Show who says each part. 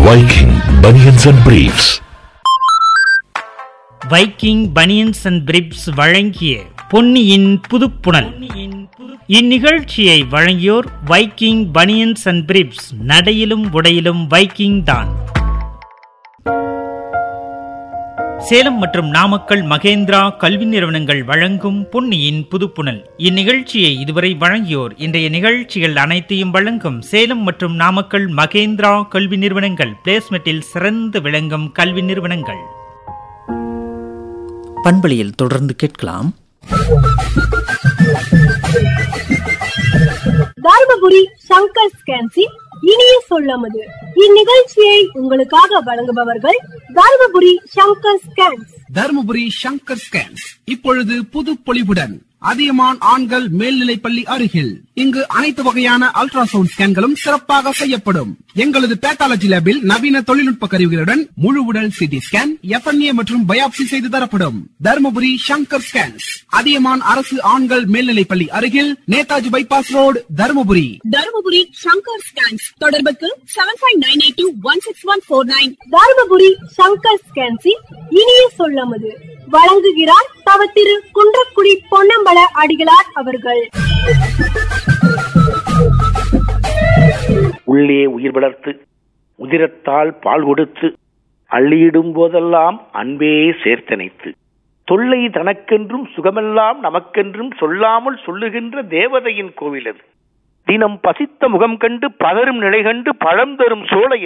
Speaker 1: Viking Bunions and Briefs.
Speaker 2: Viking banians and briefs வழங்கிய பொன்னியின் புதுப்புணல் இந்நிகழ்ச்சியை வழங்கியோர் வைக்கிங் பனியன்ஸ் அண்ட் பிரிப்ஸ் நடையிலும் உடையிலும் வைக்கிங் தான் சேலம் மற்றும் நாமக்கல் மகேந்திரா கல்வி நிறுவனங்கள் வழங்கும் பொன்னியின் புதுப்புணல் இந்நிகழ்ச்சியை இதுவரை வழங்கியோர் இன்றைய நிகழ்ச்சிகள் அனைத்தையும் வழங்கும் சேலம் மற்றும் நாமக்கல் மகேந்திரா கல்வி நிறுவனங்கள் பிளேஸ்மெட்டில் சிறந்து விளங்கும் கல்வி நிறுவனங்கள்
Speaker 3: பண்பலியில் தொடர்ந்து கேட்கலாம்
Speaker 4: தர்மபுரி சங்கர் ஸ்கேன்சி இனிய சொல்லமது இந்நிகழ்ச்சியை உங்களுக்காக வழங்குபவர்கள் தர்மபுரி சங்கர் ஸ்கேன்ஸ்
Speaker 5: தருமபுரி சங்கர் ஸ்கேன்ஸ் இப்பொழுது புது பொலிவுடன் அதியமான் ஆண்கள் மேல்நிலைப்பள்ளி அருகில் இங்கு அனைத்து வகையான அல்ட்ராசவுண்ட் ஸ்கேன்களும் சிறப்பாக செய்யப்படும் எங்களது பேத்தாலஜி லேபில் நவீன தொழில்நுட்ப கருவிகளுடன் முழு உடல் சிடி ஸ்கேன் எஃப்என்ஏ மற்றும் பயாப்சி செய்து தரப்படும் தருமபுரி சங்கர் ஸ்கேன்ஸ் அதியமான் அரசு ஆண்கள் மேல்நிலைப்பள்ளி அருகில் Netaji bypass road Dharmapuri
Speaker 6: Dharmapuri Shankar scans தொடர்புக்கு seven five nine eight two one six one four nine
Speaker 4: Dharmapuri Shankar ஸ்கேன்சி இனிய சொல்லமது வழங்குகிறார் தவ திரு குன்றக்குடி பொன்னம்பல அடிகளார் அவர்கள்
Speaker 7: உள்ளே உயிர் வளர்த்து உதிரத்தால் பால் கொடுத்து அள்ளியிடும் போதெல்லாம் அன்பே சேர்த்தனைத்து தொல்லை தனக்கென்றும் சுகமெல்லாம் நமக்கென்றும் சொல்லாமல் சொல்லுகின்ற தேவதையின் கோவில் அது தினம் பசித்த முகம் கண்டு பதரும் நிலை கண்டு பழம் தரும் சோலை